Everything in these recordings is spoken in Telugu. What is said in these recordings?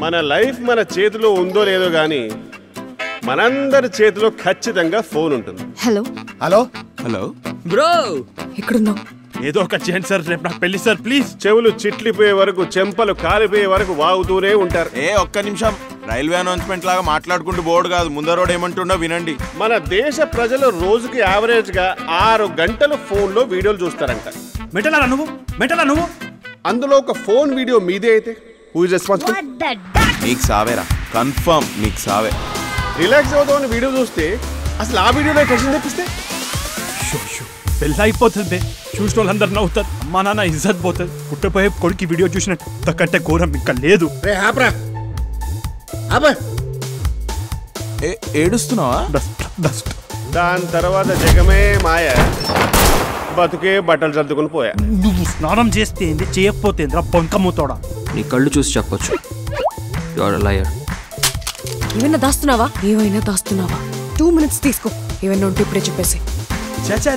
మన లైఫ్ మన చేతిలో ఉందో లేదో గానీ మనందరి చేతిలో ఖచ్చితంగా ఫోన్ ఉంటుంది హలో హలో హలో బ్రో ఎక్కడున్నావు ఏదో ఒక చేయండి సార్ రేపు నాకు పెళ్లి సార్ ప్లీజ్ చెవులు చిట్లిపోయే వరకు చెంపలు కాలిపోయే వరకు వాగుతూనే ఉంటారు ఏ ఒక్క నిమిషం రైల్వే అనౌన్స్మెంట్ లాగా మాట్లాడుకుంటూ బోర్డు కాదు ముందరోడు ఏమంటుండో వినండి మన దేశ ప్రజలు రోజుకి యావరేజ్ గా ఆరు గంటలు ఫోన్ లో వీడియోలు చూస్తారంట మెటలా నువ్వు మెటలా నువ్వు అందులో ఒక ఫోన్ వీడియో మీదే అయితే హూ ఇస్ రెస్పాన్సిబుల్ నీకు సావేరా కన్ఫర్మ్ నీకు సావే రిలాక్స్ అవుతామని వీడియో చూస్తే అసలు ఆ వీడియోలో టెన్షన్ తెప్పిస్తే షో షో పెళ్ళి అయిపోతుంది చూసిన వాళ్ళందరూ నవ్వుతారు అమ్మా నాన్న ఇజ్జత్ పోతుంది పుట్టపోయే కొడుకు వీడియో చూసిన కంటే ఘోరం ఇంకా లేదు రే ఆపరా ఆప ఏ ఏడుస్తున్నావా డస్ట్ డస్ట్ దాని తర్వాత జగమే మాయ బతుకే బట్టలు సర్దుకుని పోయా నువ్వు స్నానం చేస్తే ఏంది చేయకపోతే ఏందిరా బొంకమ్ముతోడా నీ కళ్ళు చూసి చెప్పొచ్చు యువర్ లయర్ ఏమైనా దాస్తున్నావా ఏమైనా దాస్తున్నావా టూ మినిట్స్ తీసుకో ఏమైనా ఉంటే ఇప్పుడే చెప్పేసి చాచా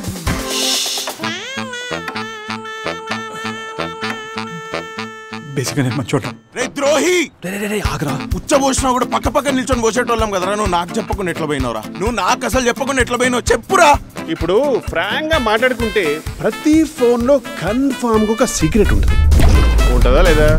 బేసిక్గా నేను మంచోట రే ద్రోహి రే రే, రే ఆగరా పుచ్చ పోసినా కూడా పక్క పక్క నిల్చొని పోసేటోళ్ళం కదరా నువ్వు నాకు చెప్పకుండా ఎట్లా పోయినవరా నువ్వు నాకు అసలు చెప్పకుండా ఎట్లా పోయినావు చెప్పురా ఇప్పుడు ఫ్రాంక్ గా మాట్లాడుకుంటే ప్రతి ఫోన్ లో కన్ఫామ్ గా ఒక సీక్రెట్ ఉంటుంది ఉంటుందా లేదా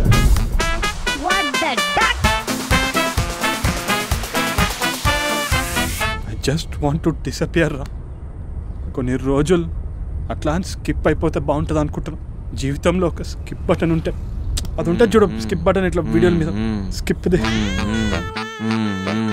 I just want to disappear రా కొన్ని రోజులు అట్లా అని స్కిప్ అయిపోతే బాగుంటుంది అనుకుంటున్నాను జీవితంలో ఒక స్కిప్ బటన్ ఉంటే అది ఉంటుంది చూడు స్కిప్ బటన్ ఇట్లా వీడియోల మీద స్కిప్ దే మ్మ్, మ్మ్,